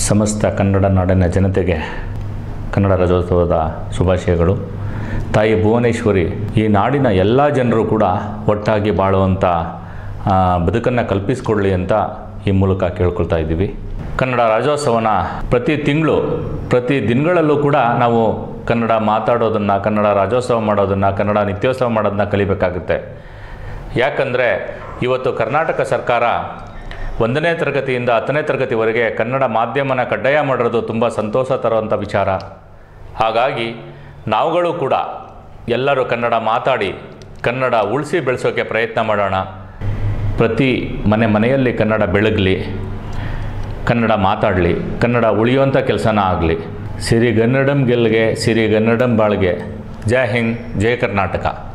ಸಮಸ್ತ ಕನ್ನಡ ನಾಡಿನ ಜನತೆಗೆ ಕನ್ನಡ ರಾಜ್ಯೋತ್ಸವದ ಶುಭಾಶಯಗಳು ತಾಯಿ ಭುವನೇಶ್ವರಿ ಈ ನಾಡಿನ ಎಲ್ಲ ಜನರು ಕೂಡ ಒಟ್ಟಾಗಿ ಬಾಳುವಂಥ ಬದುಕನ್ನು ಕಲ್ಪಿಸಿಕೊಡಲಿ ಅಂತ ಈ ಮೂಲಕ ಕೇಳ್ಕೊಳ್ತಾ ಇದ್ದೀವಿ ಕನ್ನಡ ರಾಜ್ಯೋತ್ಸವನ ಪ್ರತಿ ತಿಂಗಳು ಪ್ರತಿ ದಿನಗಳಲ್ಲೂ ಕೂಡ ನಾವು ಕನ್ನಡ ಮಾತಾಡೋದನ್ನು ಕನ್ನಡ ರಾಜ್ಯೋತ್ಸವ ಮಾಡೋದನ್ನು ಕನ್ನಡ ನಿತ್ಯೋತ್ಸವ ಮಾಡೋದನ್ನ ಕಲಿಬೇಕಾಗುತ್ತೆ ಯಾಕಂದರೆ ಇವತ್ತು ಕರ್ನಾಟಕ ಸರ್ಕಾರ ಒಂದನೇ ತರಗತಿಯಿಂದ ಹತ್ತನೇ ತರಗತಿವರೆಗೆ ಕನ್ನಡ ಮಾಧ್ಯಮನ ಕಡ್ಡಾಯ ಮಾಡಿರೋದು ತುಂಬ ಸಂತೋಷ ತರುವಂಥ ವಿಚಾರ ಹಾಗಾಗಿ ನಾವುಗಳು ಕೂಡ ಎಲ್ಲರೂ ಕನ್ನಡ ಮಾತಾಡಿ ಕನ್ನಡ ಉಳಿಸಿ ಬೆಳೆಸೋಕ್ಕೆ ಪ್ರಯತ್ನ ಮಾಡೋಣ ಪ್ರತಿ ಮನೆ ಮನೆಯಲ್ಲಿ ಕನ್ನಡ ಬೆಳಗಲಿ ಕನ್ನಡ ಮಾತಾಡಲಿ ಕನ್ನಡ ಉಳಿಯುವಂಥ ಕೆಲಸನ ಆಗಲಿ ಸಿರಿಗನ್ನಡಂ ಗೆಲ್ಗೆ ಸಿರಿಗನ್ನಡಂ ಬಾಳ್ಗೆ ಜೈ ಹಿಂದ್ ಜೈ ಕರ್ನಾಟಕ